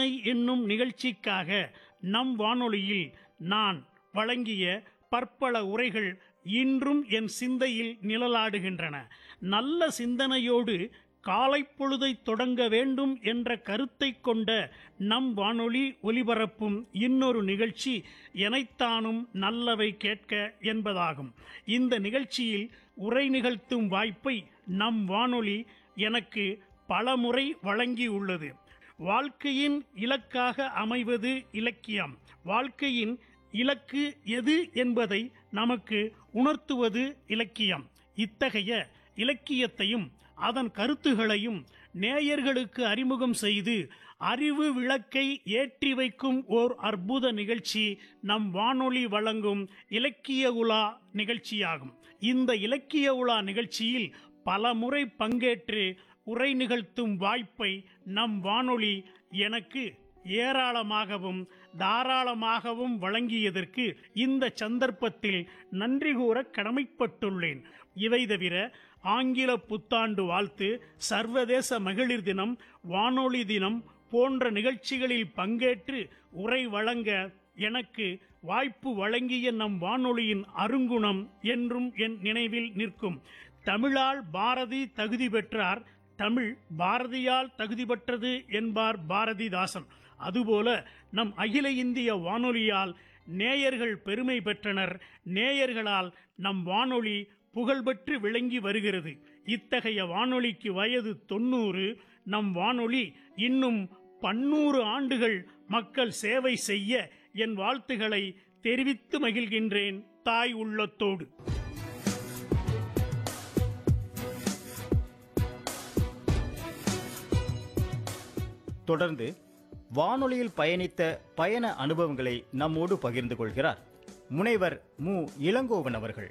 சிந்தனை என்னும் நிகழ்ச்சிக்காக நம் வானொலியில் நான் வழங்கிய பற்பல உரைகள் இன்றும் என் சிந்தையில் நிழலாடுகின்றன நல்ல சிந்தனையோடு காலை பொழுதை தொடங்க வேண்டும் என்ற கருத்தை கொண்ட நம் வானொலி ஒலிபரப்பும் இன்னொரு நிகழ்ச்சி எனைத்தானும் நல்லவை கேட்க என்பதாகும் இந்த நிகழ்ச்சியில் உரை நிகழ்த்தும் வாய்ப்பை நம் வானொலி எனக்கு பலமுறை வழங்கியுள்ளது வாழ்க்கையின் இலக்காக அமைவது இலக்கியம் வாழ்க்கையின் இலக்கு எது என்பதை நமக்கு உணர்த்துவது இலக்கியம் இத்தகைய இலக்கியத்தையும் அதன் கருத்துகளையும் நேயர்களுக்கு அறிமுகம் செய்து அறிவு விளக்கை ஏற்றி வைக்கும் ஓர் அற்புத நிகழ்ச்சி நம் வானொலி வழங்கும் இலக்கிய உலா நிகழ்ச்சியாகும் இந்த இலக்கிய உலா நிகழ்ச்சியில் பல முறை பங்கேற்று உரை நிகழ்த்தும் வாய்ப்பை நம் வானொலி எனக்கு ஏராளமாகவும் தாராளமாகவும் வழங்கியதற்கு இந்த சந்தர்ப்பத்தில் நன்றி கூற கடமைப்பட்டுள்ளேன் இவை தவிர ஆங்கில புத்தாண்டு வாழ்த்து சர்வதேச மகளிர் தினம் வானொலி தினம் போன்ற நிகழ்ச்சிகளில் பங்கேற்று உரை வழங்க எனக்கு வாய்ப்பு வழங்கிய நம் வானொலியின் அருங்குணம் என்றும் என் நினைவில் நிற்கும் தமிழால் பாரதி தகுதி பெற்றார் தமிழ் பாரதியால் தகுதி பெற்றது என்பார் பாரதிதாசன் அதுபோல நம் அகில இந்திய வானொலியால் நேயர்கள் பெருமை பெற்றனர் நேயர்களால் நம் வானொலி புகழ்பெற்று விளங்கி வருகிறது இத்தகைய வானொலிக்கு வயது தொண்ணூறு நம் வானொலி இன்னும் பன்னூறு ஆண்டுகள் மக்கள் சேவை செய்ய என் வாழ்த்துக்களை தெரிவித்து மகிழ்கின்றேன் தாய் உள்ளத்தோடு தொடர்ந்து வானொலியில் பயணித்த பயண அனுபவங்களை நம்மோடு பகிர்ந்து கொள்கிறார் முனைவர் மு இளங்கோவன் அவர்கள்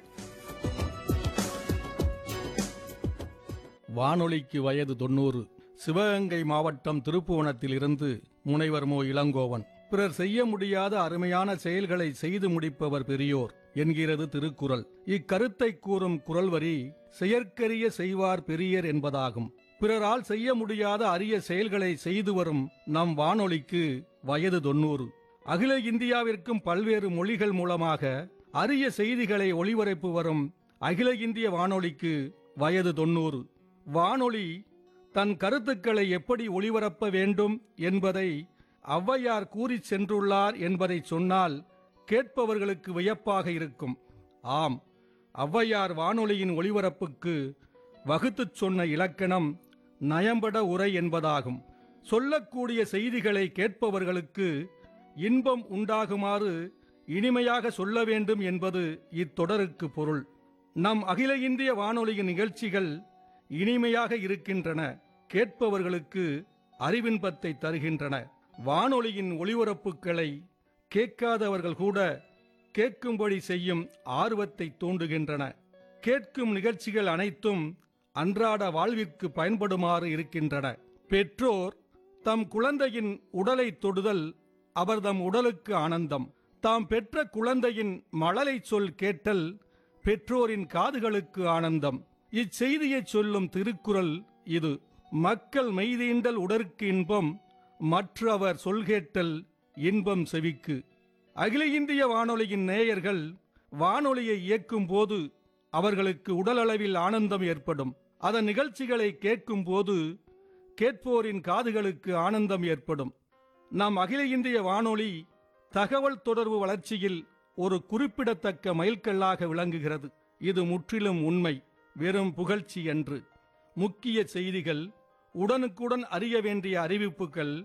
வானொலிக்கு வயது தொண்ணூறு சிவகங்கை மாவட்டம் திருப்புவனத்தில் இருந்து முனைவர் மோ இளங்கோவன் பிறர் செய்ய முடியாத அருமையான செயல்களை செய்து முடிப்பவர் பெரியோர் என்கிறது திருக்குறள் இக்கருத்தை கூறும் குறள் வரி செயற்கரிய செய்வார் பெரியர் என்பதாகும் பிறரால் செய்ய முடியாத அரிய செயல்களை செய்து வரும் நம் வானொலிக்கு வயது தொண்ணூறு அகில இந்தியாவிற்கும் பல்வேறு மொழிகள் மூலமாக அரிய செய்திகளை ஒளிபரப்பு வரும் அகில இந்திய வானொலிக்கு வயது தொண்ணூறு வானொலி தன் கருத்துக்களை எப்படி ஒளிபரப்ப வேண்டும் என்பதை ஔவையார் கூறிச் சென்றுள்ளார் என்பதை சொன்னால் கேட்பவர்களுக்கு வியப்பாக இருக்கும் ஆம் ஔவையார் வானொலியின் ஒளிபரப்புக்கு வகுத்துச் சொன்ன இலக்கணம் நயம்பட உரை என்பதாகும் சொல்லக்கூடிய செய்திகளை கேட்பவர்களுக்கு இன்பம் உண்டாகுமாறு இனிமையாக சொல்ல வேண்டும் என்பது இத்தொடருக்கு பொருள் நம் அகில இந்திய வானொலியின் நிகழ்ச்சிகள் இனிமையாக இருக்கின்றன கேட்பவர்களுக்கு அறிவின்பத்தை தருகின்றன வானொலியின் ஒளிபரப்புகளை கேட்காதவர்கள் கூட கேட்கும்படி செய்யும் ஆர்வத்தை தூண்டுகின்றன கேட்கும் நிகழ்ச்சிகள் அனைத்தும் அன்றாட வாழ்விற்கு பயன்படுமாறு இருக்கின்றன பெற்றோர் தம் குழந்தையின் உடலை தொடுதல் அவர்தம் உடலுக்கு ஆனந்தம் தாம் பெற்ற குழந்தையின் மழலை சொல் கேட்டல் பெற்றோரின் காதுகளுக்கு ஆனந்தம் இச்செய்தியை சொல்லும் திருக்குறள் இது மக்கள் மெய்தீண்டல் உடற்கு இன்பம் மற்றவர் சொல்கேட்டல் இன்பம் செவிக்கு அகில இந்திய வானொலியின் நேயர்கள் வானொலியை இயக்கும் போது அவர்களுக்கு உடலளவில் ஆனந்தம் ஏற்படும் அதன் நிகழ்ச்சிகளை கேட்கும் போது கேட்போரின் காதுகளுக்கு ஆனந்தம் ஏற்படும் நம் அகில இந்திய வானொலி தகவல் தொடர்பு வளர்ச்சியில் ஒரு குறிப்பிடத்தக்க மைல்கல்லாக விளங்குகிறது இது முற்றிலும் உண்மை வெறும் புகழ்ச்சி என்று முக்கிய செய்திகள் உடனுக்குடன் அறிய வேண்டிய அறிவிப்புகள்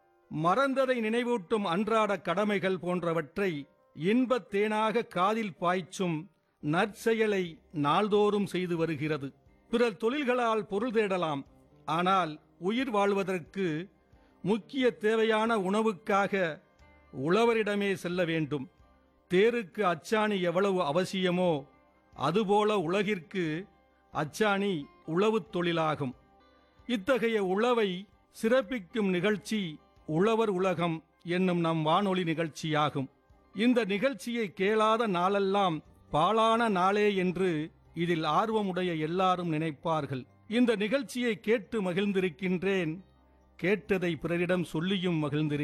மறந்ததை நினைவூட்டும் அன்றாட கடமைகள் போன்றவற்றை இன்பத் தேனாக காதில் பாய்ச்சும் நற்செயலை நாள்தோறும் செய்து வருகிறது பிறர் தொழில்களால் பொருள் தேடலாம் ஆனால் உயிர் வாழ்வதற்கு முக்கிய தேவையான உணவுக்காக உழவரிடமே செல்ல வேண்டும் தேருக்கு அச்சாணி எவ்வளவு அவசியமோ அதுபோல உலகிற்கு அச்சாணி உழவுத் தொழிலாகும் இத்தகைய உழவை சிறப்பிக்கும் நிகழ்ச்சி உழவர் உலகம் என்னும் நம் வானொலி நிகழ்ச்சியாகும் இந்த நிகழ்ச்சியை கேளாத நாளெல்லாம் பாழான நாளே என்று இதில் ஆர்வமுடைய எல்லாரும் நினைப்பார்கள் இந்த நிகழ்ச்சியை கேட்டு மகிழ்ந்திருக்கின்றேன் கேட்டதை பிறரிடம் சொல்லியும் மகிழ்ந்திருக்கிறேன்